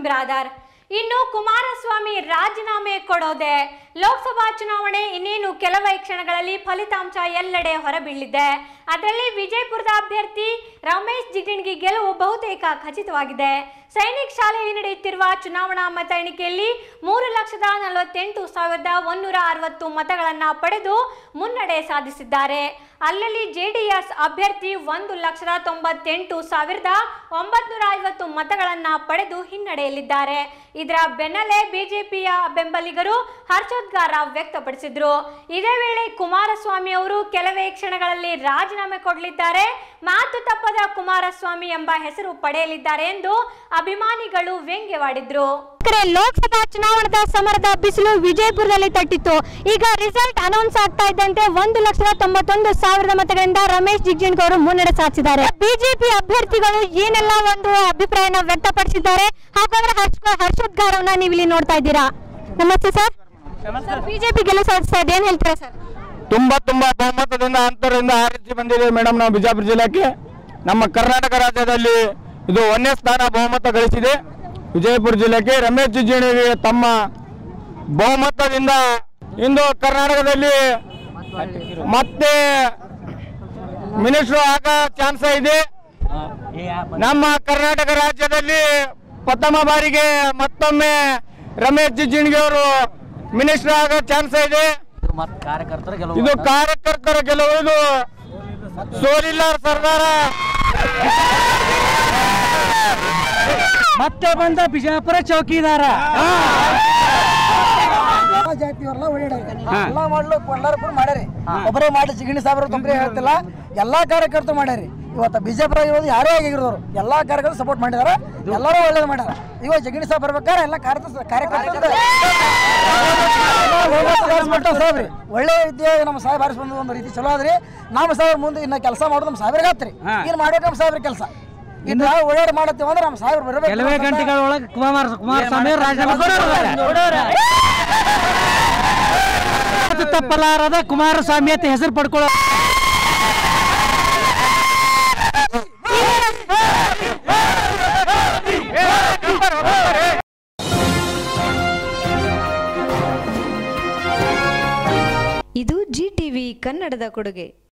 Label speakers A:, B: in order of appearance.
A: Brother ಇನ್ನು ಕುಮಾರಸ್ವಾಮಿ ರಾಜೀನಾಮೆ ಕೊಡೋದೆ ಲೋಕಸಭಾ ಚುನಾವಣೆ ಇನ್ನೇನು ಕೆಲವೇ ಕ್ಷಣಗಳಲ್ಲಿ ಫಲಿತಾಂಶ ಎಲ್ಲೆಡೆ ಹೊರಬೀಳಿದೆ ಅದರಲ್ಲಿ ವಿಜಯಪುರದ ಅಭ್ಯರ್ಥಿ ರಮೇಶ್ ಜಿಗಣಿಗೆ ಗೆಲುವು ಬಹುತೇಕ ಖಚಿತವಾಗಿದೆ ಸೈನಿಕ್ ಶಾಲೆಯಲ್ಲಿ ನಡೆಯುತ್ತಿರುವ ಚುನಾವಣಾ ಮತ ಎಣಿಕೆಯಲ್ಲಿ ಮೂರು ಲಕ್ಷದ ನಲವತ್ತೆಂಟು ಸಾವಿರದ ಒಂದೂರ ಅರವತ್ತು ಮತಗಳನ್ನು ಪಡೆದು ಮುನ್ನಡೆ ಸಾಧಿಸಿದ್ದಾರೆ ಅಲ್ಲಲ್ಲಿ ಜೆಡಿಎಸ್ ಅಭ್ಯರ್ಥಿ ಒಂದು ಲಕ್ಷದ ತೊಂಬತ್ತೆಂಟು ಸಾವಿರದ ಒಂಬತ್ನೂರ ಐವತ್ತು ಮತಗಳನ್ನು ಪಡೆದು ಹಿನ್ನಡೆಯಲ್ಲಿದ್ದಾರೆ ಇದರ ಬೆನ್ನಲ್ಲೇ ಬಿಜೆಪಿಯ ಬೆಂಬಲಿಗರು ಹರ್ಷೋದ್ಗಾರ ವ್ಯಕ್ತಪಡಿಸಿದ್ರು ಇದೇ ವೇಳೆ ಕುಮಾರಸ್ವಾಮಿ ಅವರು ಕೆಲವೇ ಕ್ಷಣಗಳಲ್ಲಿ ರಾಜೀನಾಮೆ ಕೊಡಲಿದ್ದಾರೆ ಮಾತು ತಪ್ಪದ ಕುಮಾರಸ್ವಾಮಿ ಎಂಬ ಹೆಸರು ಪಡೆಯಲಿದ್ದಾರೆ ಎಂದು ಅಭಿಮಾನಿಗಳು ವ್ಯಂಗ್ಯವಾಡಿದ್ರು ಲೋಕಸಭಾ ಚುನಾವಣಾ ಸಮರದ ಬಿಸಿಲು ವಿಜಯಪುರದಲ್ಲಿ ತಟ್ಟಿತ್ತು ಈಗ ರಿಸಲ್ಟ್ ಅನೌನ್ಸ್ ಆಗ್ತಾ ಇದ್ದಂತೆ ಒಂದು ಲಕ್ಷದ ತೊಂಬತ್ತೊಂದು ಸಾವಿರದ ಮತಗಳಿಂದ ರಮೇಶ್ ಜಿಗ್ಜಿನ್ಗೆ ಅವರು ಮುನ್ನಡೆ ಸಾಧಿಸಿದ್ದಾರೆ ಬಿಜೆಪಿ ಅಭ್ಯರ್ಥಿಗಳು ಏನೆಲ್ಲ ಒಂದು ಅಭಿಪ್ರಾಯನ ವ್ಯಕ್ತಪಡಿಸಿದ್ದಾರೆ ಹಾಗಾದ್ರೆ ಹರ್ಷ ಹರ್ಷೋದ್ಗಾರವನ್ನ ನೀವು ಇಲ್ಲಿ ನೋಡ್ತಾ ಇದ್ದೀರಾ ನಮಸ್ತೆ ಸರ್ ಬಿಜೆಪಿ ಗೆಲುವು ಸಾಧಿಸ್ತಾ ಇದೆ ಏನ್ ಹೇಳ್ತೀರಾ ಸರ್
B: ತುಂಬಾ ತುಂಬಾ ಬಹುಮತದಿಂದ ಅಂತರದಿಂದ ಆರಿಸಿ ಬಂದಿದೆ ಮೇಡಮ್ ನಾವು ಬಿಜಾಪುರ ಜಿಲ್ಲೆಗೆ ನಮ್ಮ ಕರ್ನಾಟಕ ರಾಜ್ಯದಲ್ಲಿ ಇದು ಒಂದನೇ ಸ್ಥಾನ ಬಹುಮತ ಗಳಿಸಿದೆ ವಿಜಯಪುರ ಜಿಲ್ಲೆಗೆ ರಮೇಶ್ ಜಿಗಜಿಣಗಿ ತಮ್ಮ ಬಹುಮತದಿಂದ ಇಂದು ಕರ್ನಾಟಕದಲ್ಲಿ ಮತ್ತೆ ಮಿನಿಸ್ಟ್ರು ಆಗ ಚಾನ್ಸ್ ಇದೆ ನಮ್ಮ ಕರ್ನಾಟಕ ರಾಜ್ಯದಲ್ಲಿ ಪ್ರಥಮ ಬಾರಿಗೆ ಮತ್ತೊಮ್ಮೆ ರಮೇಶ್ ಜಿಗಜಿಣಗಿ ಅವರು ಮಿನಿಸ್ಟರ್ ಆಗೋ ಚಾನ್ಸ್ ಇದೆ
C: ಕಾರ್ಯಕರ್ತರ
B: ಇದು ಕಾರ್ಯಕರ್ತರ ಗೆಲುವು ಇದು ಸೋಲಿಲ್ಲ ಸರ್ದಾರ
C: ಮತ್ತೆ ಬಂದ ಬಿಜಾಪುರ ಚೌಕಿದಾರ
D: ಜಾತಿಯವರೆಲ್ಲ ಓಡಾಡ್ಯಾರ ಎಲ್ಲಾ ಮಾಡ್ಲು ಎಲ್ಲಾರು ಕೂಡ ಮಾಡ್ಯಾರಿ ಒಬ್ಬರೇ ಮಾಡಿ ಚಿಗಣಿ ಸಾಬ್ರ ತೊಂದ್ರೆ ಹೇಳ್ತಿಲ್ಲ ಎಲ್ಲಾ ಕಾರ್ಯಕರ್ತರು ಮಾಡ್ಯಾರಿ ಇವತ್ತು ಬಿಜೆಪಿ ಇರೋದು ಯಾರೇ ಆಗಿರೋರು ಎಲ್ಲಾ ಕಾರ್ಯಕರ್ತರು ಸಪೋರ್ಟ್ ಮಾಡಿದಾರ ಎಲ್ಲರೂ ಒಳ್ಳೇದು ಮಾಡ್ಯಾರ ಇವಾಗ ಜಗಣಿ ಸಾಬ್ ಬರ್ಬೇಕಾದ್ರೆ ಎಲ್ಲ ಕಾರ್ಯಕರ್ತ ಕಾರ್ಯಕರ್ತರು ಸಾಬ್ರಿ ಒಳ್ಳೆ ವಿದ್ಯೆ ನಮ್ಮ ಸಾಹೇಬ್ ಬಾರಿಸ್ ಬಂದ ಒಂದು ರೀತಿ ಚಲೋ ಆದ್ರಿ ನಮ್ಮ ಸಾಹೇಬ್ ಮುಂದೆ ಇನ್ನ ಕೆಲಸ ಮಾಡೋದು ನಮ್ಮ ಸಾಹೇಬ್ರಿಗೆ ಹತ್ರಿ ಇನ್ನು ಮಾಡೋದು ನಮ್ಮ ಸಾಹೇಬ್ರ ಕೆಲಸ ಇನ್ನು ನಾವು ಓಡಾಡಿ ಮಾಡತ್ತೀವಿ ಅಂದ್ರೆ ನಮ್ಮ ಸಾಹೇಬ್ರು ಬರಬೇಕು
C: ಕೆಲವೇ ಗಂಟೆಗಳ ಒಳಗೆ ಕುಮಾರ ಕುಮಾರಸ್ವಾಮಿ ರಾಜೀನಾಮೆ ಕೊಡೋರು. ಮಾತು ತಪ್ಪಲಾರದ ಕುಮಾರಸ್ವಾಮಿ ಅಂತ ಹೆಸರು ಪಡ್ಕೊಳ್ಳೋ
E: ಇದು ಜಿ ಟಿವಿ ಕನ್ನಡದ ಕೊಡುಗೆ